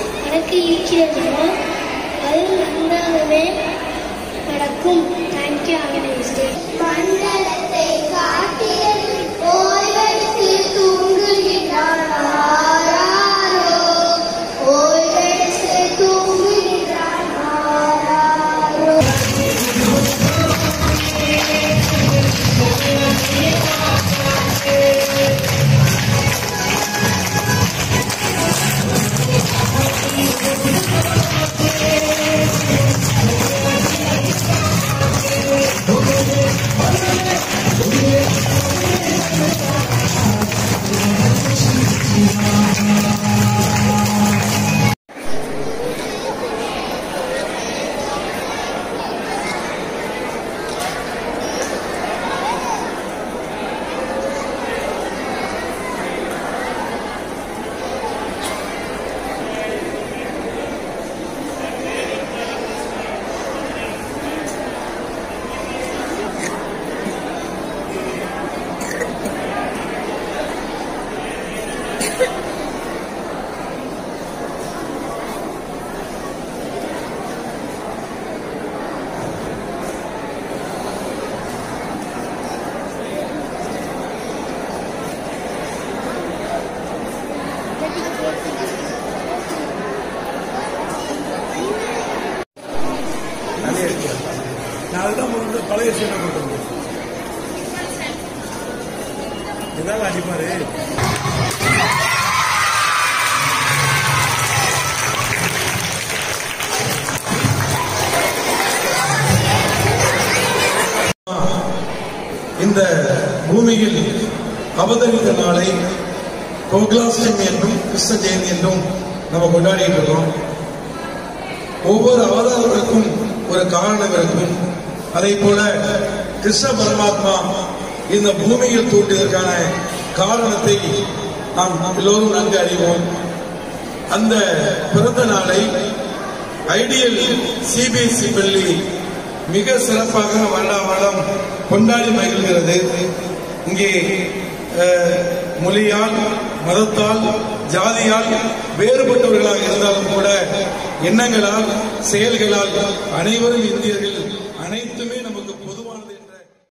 எனக்கு இருக்கிறதோ அது நன்றாகவே நடக்கும் தேங்க்யூ ஆர்கனைஸ்டே மண்டலத்தை காட்டில் ஓய்வெடுத்து தூங்குகின்றான் ஆராரோ ஓய்வெடுத்து தூங்குகின்றான் ஆராரோ நிறைய இருக்கு நான் அதுதான் வந்து பழைய சீனை கொண்டு வந்தேன் இதான் அடிப்பாரு இந்த பூமியில் அவதரித்த நாளை கோகுலாஷ்டமி என்றும் கிருஷ்ண ஜெயந்தி என்றும் நம்ம கொண்டாடிட்டு இருக்கோம் ஒவ்வொரு அவதாரங்களுக்கும் ஒரு காரணம் இருக்கும் அதே போல கிருஷ்ண பரமாத்மா இந்த பூமியில் தோன்றியதற்கான காரணத்தை நாம் எல்லோரும் நன்கு அறிவோம் அந்த பிறந்த நாளை ஐடியல் சிபிஎஸ்இ பள்ளி மிக சிறப்பாக வருடா வருடம் கொண்டாடி மகிழ்கிறது இங்கே அஹ், மொழியால் மதத்தால் ஜாதியால் வேறுபட்டவர்களாக இருந்தாலும் கூட எண்ணங்களால் செயல்களால் அனைவரும் இந்தியர்கள்